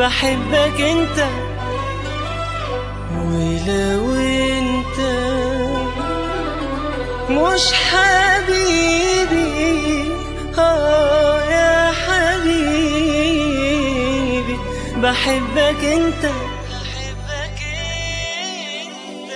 بحبك انت ولو انت مش حبيبي اه يا حبيبي بحبك انت بحبك انت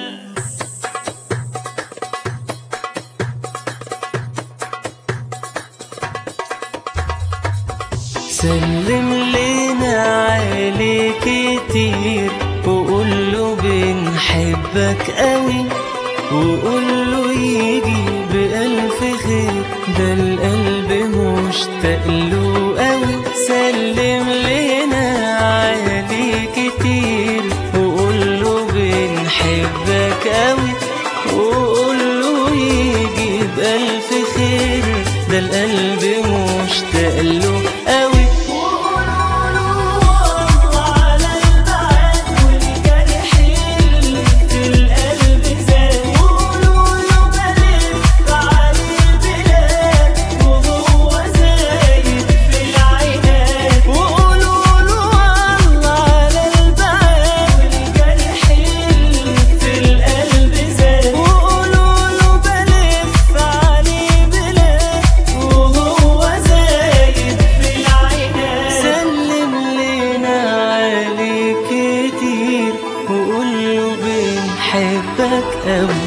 سلم لنا عليه كتير وقول له بنحبك قوي وقول له يجي بألف خير ده القلب مشتاق له قوي سلم لنا عليه كتير وقول له بنحبك قوي وقول له يجي بألف خير ده القلب مشتاق له قوي سلم لنا عليه كتير وقول له بنحبك قوي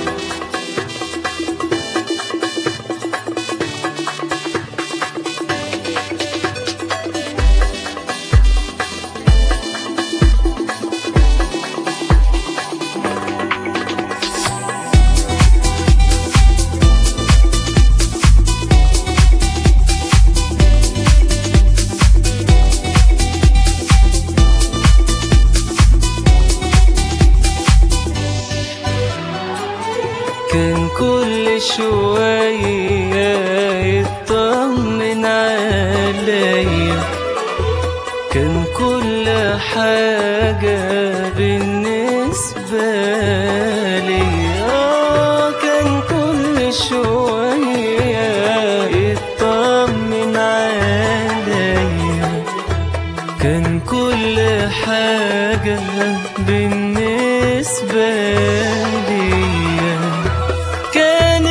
كان كل شوية يطمن عليا كان كل حاجة بالنسبة لي آه كان كل شوية يطمن عليا كان كل حاجة بالنسبة لي كان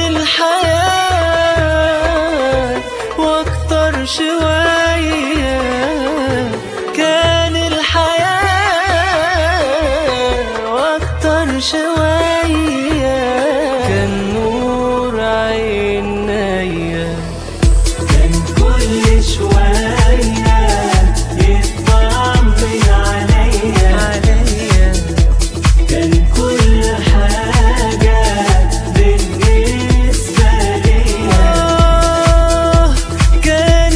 الحياة واكتر شوية كان الحياة واكتر شوية كان نور عينيا كان كل شوية يطمن عليا عليا كان كل حاجة بالنسبة ليا كان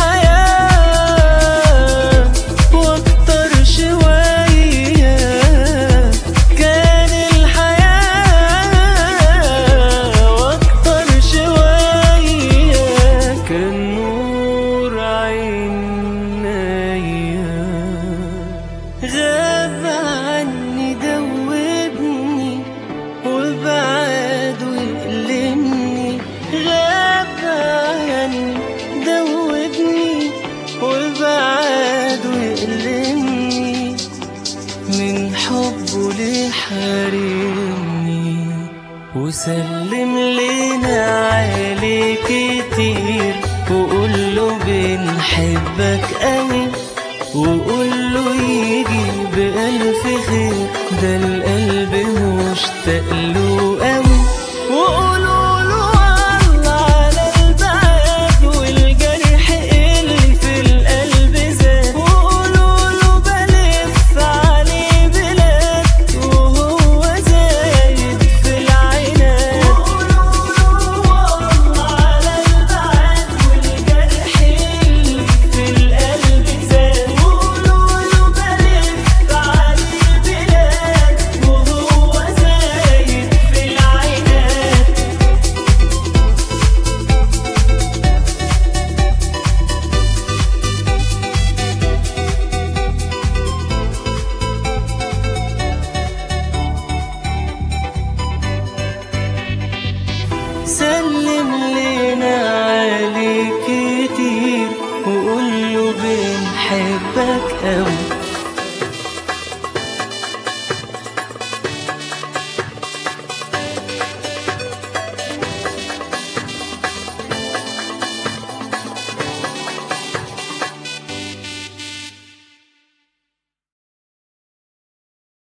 الحياة واكتر شوية كان الحياة واكتر شوية كان نور عينيا غاب عني دوبني وبعد ويألمني غاب عني دوبني وبعد ويألمني من حبه ليه حارمني وسلم لنا عليه كتير وقول له بنحبك قوي وقول له يجي بألف خير ده القلب مشتاق له قوي وقولوا له الله على البعد والجرح اللي في القلب زاد وقولوا له بلف عليه بلاد وهو زايد في العينات وقولوا له الله على البعد والجرح اللي في القلب زاد وقولوا له بلف عليه بلاد وهو زايد في العينات سلم لنا عليه كتير وقول له بنحبك قوي